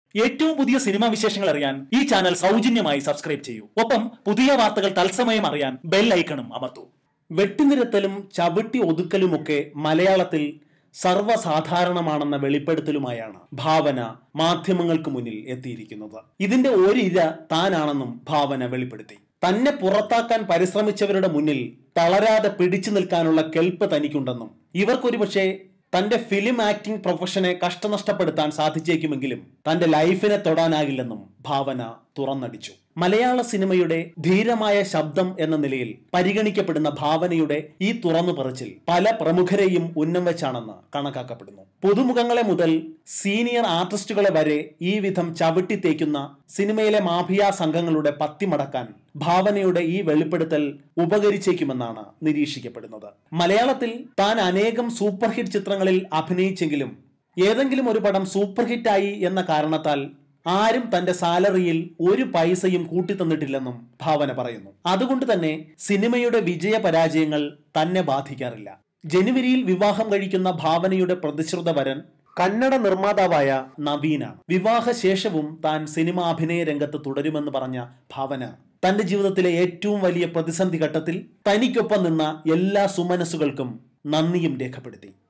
ഏറ്റവും പുതിയ സിനിമാ വിശേഷങ്ങൾ അറിയാൻ ഈ ചാനൽ സൗജന്യമായി സബ്സ്ക്രൈബ് ചെയ്യൂ ഒപ്പം പുതിയ വാർത്തകൾ തത്സമയം അറിയാൻ ബെൽ ഐക്കണും അമർത്തൂ വെട്ടിനിരത്തലും ചവിട്ടി ഒതുക്കലുമൊക്കെ മലയാളത്തിൽ സർവ്വസാധാരണമാണെന്ന വെളിപ്പെടുത്തലുമായാണ് ഭാവന മാധ്യമങ്ങൾക്ക് മുന്നിൽ എത്തിയിരിക്കുന്നത് ഇതിന്റെ ഒരിര താനാണെന്നും ഭാവന വെളിപ്പെടുത്തി തന്നെ പുറത്താക്കാൻ പരിശ്രമിച്ചവരുടെ മുന്നിൽ തളരാതെ പിടിച്ചു നിൽക്കാനുള്ള കെൽപ്പ് തനിക്കുണ്ടെന്നും ഇവർക്കൊരുപക്ഷെ തന്റെ ഫിലിം ആക്ടിംഗ് പ്രൊഫഷനെ കഷ്ടനഷ്ടപ്പെടുത്താൻ സാധിച്ചേക്കുമെങ്കിലും തന്റെ ലൈഫിനെ തൊടാനാകില്ലെന്നും ഭാവന തുറന്നടിച്ചു മലയാള സിനിമയുടെ ധീരമായ ശബ്ദം എന്ന നിലയിൽ പരിഗണിക്കപ്പെടുന്ന ഭാവനയുടെ ഈ തുറന്നു പറച്ചിൽ പല പ്രമുഖരെയും ഉന്നം വെച്ചാണെന്ന് കണക്കാക്കപ്പെടുന്നു പുതുമുഖങ്ങളെ മുതൽ സീനിയർ ആർട്ടിസ്റ്റുകളെ വരെ ഈ വിധം ചവിട്ടി തേക്കുന്ന സിനിമയിലെ മാഫിയ സംഘങ്ങളുടെ പത്തിമടക്കാൻ ഭാവനയുടെ ഈ വെളിപ്പെടുത്തൽ ഉപകരിച്ചേക്കുമെന്നാണ് നിരീക്ഷിക്കപ്പെടുന്നത് മലയാളത്തിൽ താൻ അനേകം സൂപ്പർ ഹിറ്റ് ചിത്രങ്ങളിൽ അഭിനയിച്ചെങ്കിലും ഏതെങ്കിലും ഒരു പടം സൂപ്പർ ഹിറ്റായി എന്ന കാരണത്താൽ ആരും തന്റെ സാലറിയിൽ ഒരു പൈസയും കൂട്ടിത്തന്നിട്ടില്ലെന്നും ഭാവന പറയുന്നു അതുകൊണ്ട് തന്നെ സിനിമയുടെ വിജയ പരാജയങ്ങൾ തന്നെ ബാധിക്കാറില്ല ജനുവരിയിൽ വിവാഹം കഴിക്കുന്ന ഭാവനയുടെ പ്രതിശ്രുത വരൻ കന്നഡ നിർമ്മാതാവായ നവീനാണ് വിവാഹശേഷവും താൻ സിനിമ അഭിനയ രംഗത്ത് തുടരുമെന്ന് പറഞ്ഞ ഭാവന തന്റെ ജീവിതത്തിലെ ഏറ്റവും വലിയ പ്രതിസന്ധി ഘട്ടത്തിൽ തനിക്കൊപ്പം നിന്ന എല്ലാ സുമനസ്സുകൾക്കും നന്ദിയും രേഖപ്പെടുത്തി